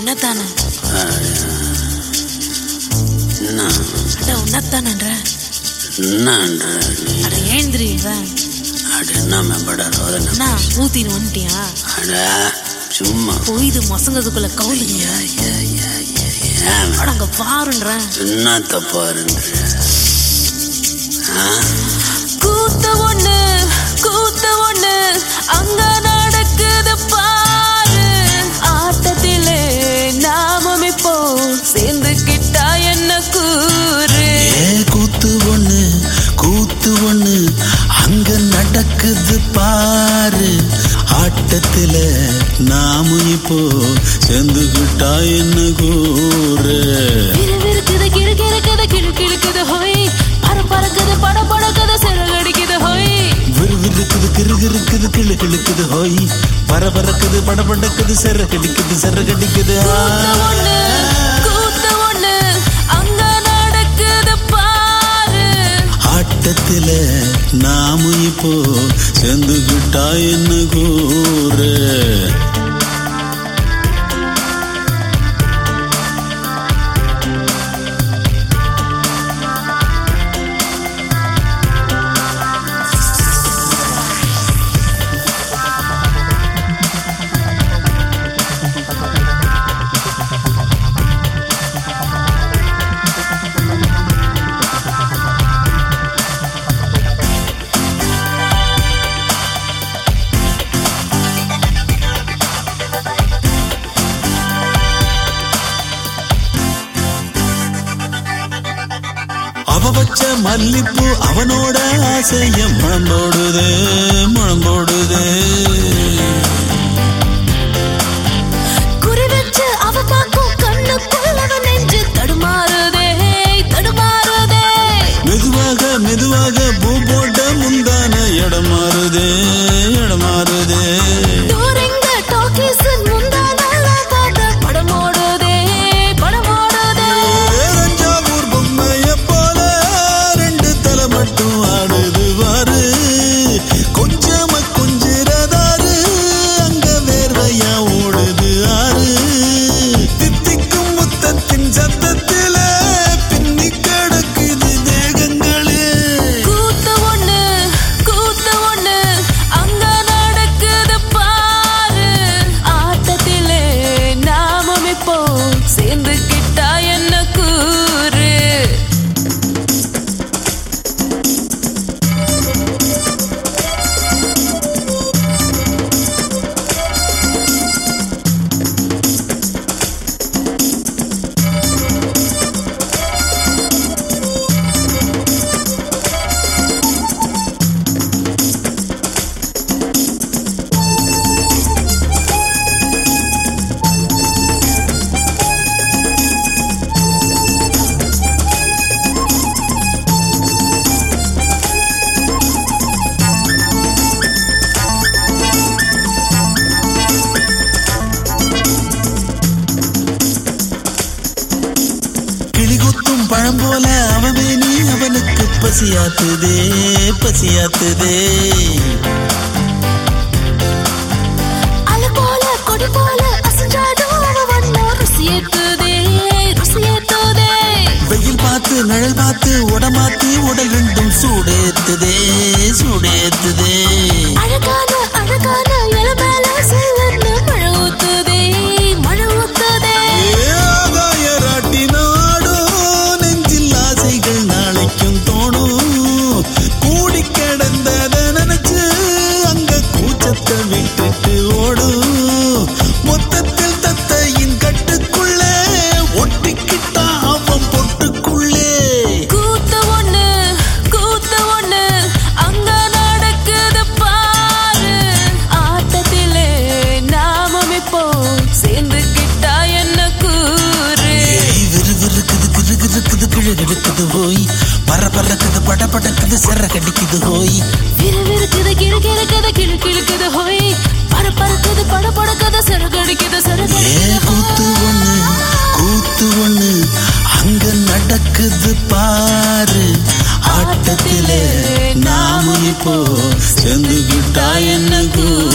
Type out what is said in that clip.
உன்னத்தானே என்ன அட உன்னத்தானன்ற என்னன்ற நீ அட ஏந்திரிவ அட என்ன மேம்பட ரோதனை அண்ணா ஊத்தின்னு வந்துட்டியா அட சும்மா பொய்து மொசங்கதுக்குள்ள கவுலுங்க ஏ, ஏ, ஏ, ஏன் அட அங்க பாருன்ற என்ன தப்பாருன்ற கூத்து ஒண்ணு கூத்து ஒண்ணு அங்க நடக்குது பாரு ஆட்டத்திலே நாமும் இப்போ சேர்ந்துக்கிட்டா என்ன கூறு ஏ கூத்து ஒண்ணு கூத்து ஒண்ணு அங்க நடக்குது பாரு ஆட்டத்துல நாமும் இப்போ சேர்ந்துகிட்டா என்ன கூறு விறுவிறுக்குது கிறுகிறுக்குது கிழு கிழுக்குது ஹோய் பற பறக்குது பட படக்குது சிறகடிக்குது ஹோய் விறுவிறுக்குது கிறுகிறுக்குது கிளு கிழுக்குது ஹோய் பரபரக்குது படபடக்குது செர கடிக்குது செர கடிக்குது கூத்து ஒண்ணு கூத்து ஒண்ணு அங்க நடக்குது பாரு ஆட்டத்துல நாமும் இப்போ சேர்ந்துகிட்டா என்ன கூறு அவ வச்ச மல்லிப்பூ அவனோட ஆசைய முழம்போடுது முழம்போடுது குறி வச்சு அவ பார்க்கும் கண்ணுக்குள்ளவ நெஞ்சு தடுமாறுதே தடுமாறுதே மெதுவாக மெதுவாக பூ போட்ட முந்தான இடம் மாறுதே இடம் மாறுதே தூரங்க டாக்கீஸ் முந்தானால பார்த்த படம் ஓடுதே படம் ஓடுதே தஞ்சாவூர் பொம்மைய போல ரெண்டு தலை மட்டும் ஆடுது வாரு கொஞ்சம கொஞ்சிரதாரு அங்க வேர்வையா ஓடுது ஆறு தித்திக்கும் முத்தத்தின் சத்தத்தில பின்னி கிடக்குது தேகங்களே கூத்து ஒண்ணு கூத்து ஒண்ணு அங்க நடக்குது பாரு ஆட்டத்திலே நாமும் இப்போ சேர்ந்துக்கிட்டா என்ன கூறு கிளிகுத்தும் பழம் போல அவனே நீ அவனுக்கு பசியாத்துதே பசியாத்துதே அலை போல கொடி போல அசஞ்சாடும் அவ வண்ணம் ருசியேத்துதே ருசியேத்துதே வெயில் பார்த்து நிழல் பார்த்து உடமாத்தி உடல் ரெண்டும் சூடேத்துதே சூடேத்துதே அழகான அழகான இலை மேல சில்லுன்னு மழை ஊத்துதே மழை ஊத்துதே ஆகாயராட்டி நாடும் நெஞ்சில் ஆசைகள் நாளைக்கும் தோணும் கூடி கிடந்தத நினைச்சு அங்க கூச்சத்தை விட்டுட்டு ஓடும் மொத்தத்தில் தத்தையின் கட்டுக்குள்ளே ஒட்டிக்கிட்டா அவன் பொட்டுக்குள்ளே கூத்து ஒண்ணு கூத்து ஒண்ணு அங்க நடக்குது பாரு ஆட்டத்திலே நாமும் இப்போ சேர்ந்துக்கிட்டா என்ன கூறு ஏய், விறுவிறுக்குது கிறுகிறுக்குது கிழகிழுக்குது போய் பரபரக்குது படபடக்குது செர கடிக்குது போய் விறுவிறுக்குது கிறுகிறுக்குது கிழு கிழுக்குது ஹோய் பற பறக்குது பட படக்குது சிறகடிக்குது ஏ சிறகடிக்குது கூத்து ஒண்ணு கூத்து ஒண்ணு அங்க நடக்குது பாரு ஆட்டத்திலே நாம இப்போ சேர்ந்துகிட்டா என்ன கூறு